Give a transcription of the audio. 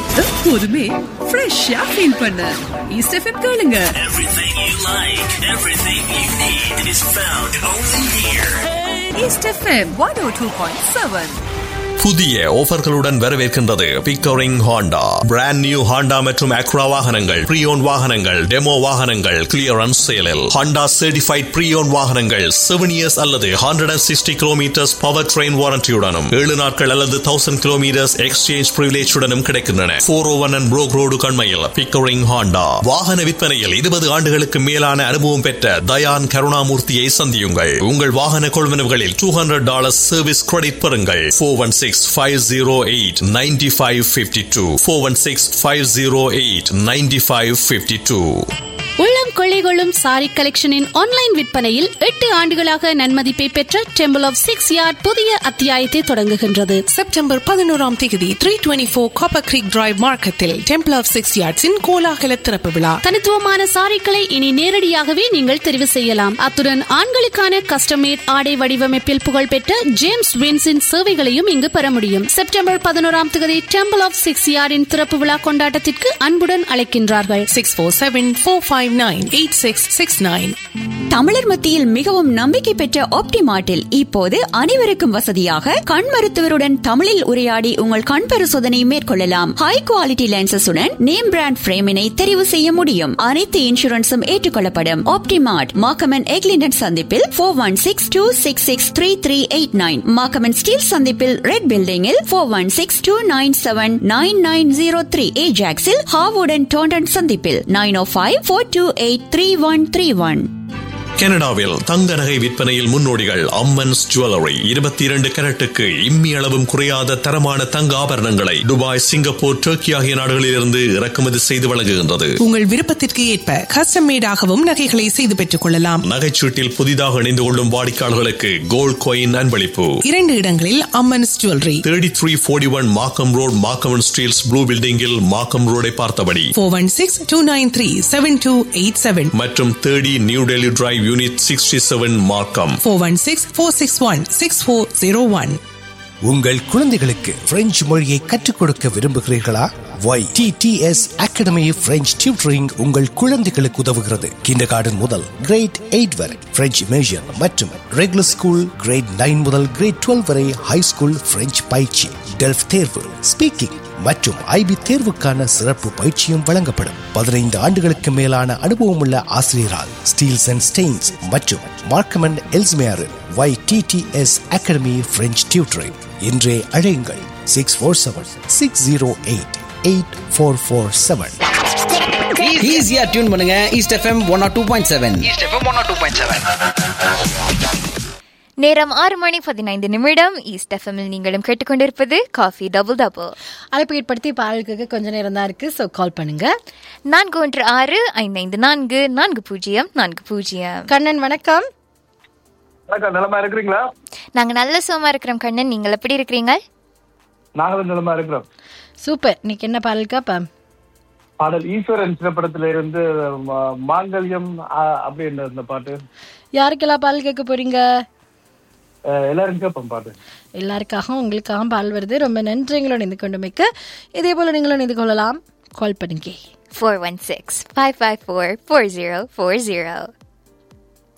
எப்போதுமே ஃப்ரெஷ்ஷா ஃபீல் பண்ண ஈஸ்ட் எஃப்எம் கேளுங்க Everything you like, everything you need is found only here. East FM one O two point seven புதிய ஆஃபர்களுடன் வரவேற்கின்றது Pickering Honda brand new Honda மற்றும் Acura வாகனங்கள் ப்ரீயோன் வாகனங்கள் டெமோ வாகனங்கள் கிளியரன்ஸ் சேலில் ஹாண்டா சர்டிஃபைட் ப்ரீயோன் வாகனங்கள் செவன் இயர்ஸ் அல்லது hundred and sixty kilometres power train வாரண்டியுடனும் ஏழு நாட்கள் அல்லது தௌசண்ட் கிலோமீட்டர்ஸ் எக்ஸ்சேஞ்ச் பிரிவிலேஜுடனும் கிடைக்கின்றன four O one and Brock road கண்மையில் பிக்கரிங் ஹாண்டா வாகன விற்பனையில் இருபது ஆண்டுகளுக்கு மேலான அனுபவம் பெற்ற தயான் கருணாமூர்த்தியை சந்தியுங்கள் உங்கள் வாகன கொள்வனவுகளில் two hundred dollars service credit பெறுங்கள் four one six five zero eight ninety five fifty two four one six five zero eight ninety five fifty two உள்ளம் கொள்ளைகொள்ளும் சாரி கலெக்ஷனின் ஆன்லைன் விற்பனையில் எட்டு ஆண்டுகளாக நன்மதிப்பை பெற்ற டெம்பிள் ஆஃப் சிக்ஸ் யார்ட் புதிய அத்தியாயத்தை தொடங்குகின்றது செப்டம்பர் பதினோராம் தேதி three twenty four Copper Creek Drive மார்க்கெட்டில் டெம்பிள் ஆஃப் சிக்ஸ் யார்ட்ஸின் கோலாகல திறப்பு விழா தனித்துவமான சாரிக்களை இனி நேரடியாகவே நீங்கள் தெரிவு செய்யலாம் அத்துடன் ஆண்களுக்கான கஸ்டமேட் ஆடை வடிவமைப்பில் புகழ்பெற்ற ஜேம்ஸ் வின்ஸின் சேவைகளையும் இங்கு பெற முடியும் செப்டம்பர் பதினோராம் தேதி டெம்பிள் ஆஃப் சிக்ஸ் யார்டின் திறப்பு விழா கொண்டாட்டத்திற்கு அன்புடன் அழைக்கின்றார்கள் six four seven four five nine eight six six nine தமிழர் மத்தியில் மிகவும் நம்பிக்கை பெற்ற ஆப்டிமார்ட்டில் இப்போது அனைவருக்கும் வசதியாக கண் மருத்துவருடன் தமிழில் உரையாடி உங்கள் கண் பரிசோதனை மேற்கொள்ளலாம் ஹை குவாலிட்டி லென்சஸுடன் நேம் பிராண்ட் பிரேமினை தெரிவு செய்ய முடியும் அனைத்து இன்சூரன்ஸும் ஏற்றுக்கொள்ளப்படும் ஆப்டிமார்ட் மாக்கமன் எக்லிண்டன் சந்திப்பில் four one six two six six three three eight nine Markham and Steeles சந்திப்பில் ரெட் பில்டிங்கில் four one six two nine seven nine nine zero three ஏஜாக்ஸில் ஹாவுடன் டோண்டன் சந்திப்பில் nine O five four two eight three one three one கனடாவில் தங்க நகை விற்பனையில் முன்னோடிகள் அம்மன்ஸ் ஜுவல்லரி இருபத்தி இரண்டு கரட்டுக்கு இம்மி அளவும் குறையாத தரமான தங்க ஆபரணங்களை துபாய் சிங்கப்பூர் டர்க்கி ஆகிய நாடுகளிலிருந்து இறக்குமதி செய்து வழங்குகின்றது உங்கள் விருப்பத்திற்கு ஏற்ப கஸ்டம் மேடாகவும் நகைகளை செய்து பெற்றுக் கொள்ளலாம் நகைச்சீட்டில் புதிதாக இணைந்து கொள்ளும் வாடிக்கையாளர்களுக்கு கோல்ட் காயின் அன்பளிப்பு இரண்டு இடங்களில் Ammans jewellery thirty three forty one Markham road Markham Steeles blue பில்டிங்கில் மாக்கம் ரோடை பார்த்தபடி four one six two nine three seven two eight seven மற்றும் thirty New Delhi drive unit sixty seven Markham four one six four six one six four zero one உங்கள் குழந்தைகளுக்கு French மொழியை கற்றுக் கொடுக்க விரும்புகிறீர்களா Y T T S academy French tutoring உங்கள் குழந்தைகளுக்கு உதவுகிறது கிண்டர் கார்டன் முதல் கிரேட் எயிட் வரை பிரெஞ்சு மேஜர் மற்றும் ரெகுலர் ஸ்கூல் கிரேட் நைன் முதல் கிரேட் டுவெல் வரை ஹை ஸ்கூல் பிரெஞ்சு பயிற்சி டெல்ஃப் தேர்வு ஸ்பீக்கிங் மற்றும் ஐபி தேர்வுக்கான சிறப்பு பயிற்சியும் வழங்கப்படும் பதினைந்து ஆண்டுகளுக்கு மேலான அனுபவமுள்ள ஆசிரியரால் ஸ்டீல்ஸ் அண்ட் ஸ்டெயின்ஸ் மற்றும் Markham and Ellesmere Y TTS academy French tutoring இன்றே அழையுங்கள் six four seven six zero eight eight four four seven ஈஸியா டியூன் பண்ணுங்க East FM one O two point seven நேரம் ஆறு மணி பதினைந்து நிமிடம் ஈஸ்ட் எஃப்எம்மில் நீங்களும் கேட்டுக்கொண்டிருப்பது காஃபி டபுள் டபுள் அழைப்பு ஏற்படுத்தி பாடலுக்கு கொஞ்ச நேரம் தான் இருக்கு ஸோ கால் பண்ணுங்க நான்கு ஒன்று ஆறு ஐந்து ஐந்து நான்கு நான்கு பூஜ்ஜியம் நான்கு பூஜ்ஜியம் கண்ணன் வணக்கம் வணக்கம் நலமா இருக்கிறீங்களா நாங்க நல்ல சுகமா இருக்கிறோம் கண்ணன் நீங்கள் எப்படி இருக்கிறீங்க நாங்களும் நலமா இருக்கிறோம் சூப்பர் இன்னைக்கு என்ன பாடலுக்கா பா பாடல் ஈஸ்வரன் திரைப்படத்துல இருந்து ம- மாங்கல்யம் ஆ, அப்படின்ற இந்த பாட்டு யாருக்கெல்லாம் பாடல் கேட்க போறீங்க அஹ், எல்லாரும் கேட்போம் பாட்டு எல்லாருக்காகவும் உங்களுக்காகவும் பால் வருது ரொம்ப நன்றி எங்களோட இணைந்து கொண்டுமைக்கு இதே போல நீங்களும் இணைந்து கொள்ளலாம் கால் பண்ணுங்க four one six five five four four zero four zero